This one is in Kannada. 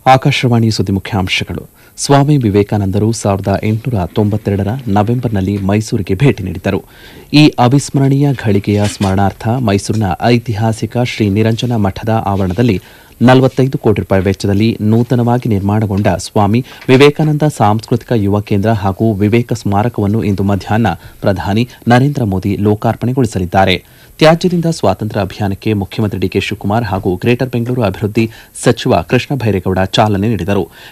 ಆಕಾಶವಾಣಿ ಸುದ್ದಿ ಮುಖ್ಯಾಂಶಗಳು ಸ್ವಾಮಿ ವಿವೇಕಾನಂದರು ಸಾವಿರದ ಎಂಟುನೂರ ತೊಂಬತ್ತೆರಡರ ನವೆಂಬರ್ನಲ್ಲಿ ಮೈಸೂರಿಗೆ ಭೇಟಿ ನೀಡಿದ್ದರು ಈ ಅವಿಸ್ಮರಣೀಯ ಘಳಿಗೆಯ ಸ್ಮರಣಾರ್ಥ ಮೈಸೂರಿನ ಐತಿಹಾಸಿಕ ಶ್ರೀ ನಿರಂಜನ ಮಠದ ಆವರಣದಲ್ಲಿ ನಲವತ್ತೈದು ಕೋಟಿ ರೂಪಾಯಿ ವೆಚ್ಚದಲ್ಲಿ ನೂತನವಾಗಿ ನಿರ್ಮಾಣಗೊಂಡ ಸ್ವಾಮಿ ವಿವೇಕಾನಂದ ಸಾಂಸ್ಕೃತಿಕ ಯುವ ಕೇಂದ್ರ ಹಾಗೂ ವಿವೇಕ ಸ್ಮಾರಕವನ್ನು ಇಂದು ಮಧ್ಯಾಹ್ನ ಪ್ರಧಾನಿ ನರೇಂದ್ರ ಮೋದಿ ಲೋಕಾರ್ಪಣೆಗೊಳಿಸಲಿದ್ದಾರೆ ತ್ಯಾಜ್ಯದಿಂದ ಸ್ವಾತಂತ್ರ್ಯ ಅಭಿಯಾನಕ್ಕೆ ಮುಖ್ಯಮಂತ್ರಿ ಡಿಕೆ ಶಿವಕುಮಾರ್ ಹಾಗೂ ಗ್ರೇಟರ್ ಬೆಂಗಳೂರು ಅಭಿವೃದ್ಧಿ ಸಚಿವ ಕೃಷ್ಣ ಬೈರೇಗೌಡ ಚಾಲನೆ ನೀಡಿದರು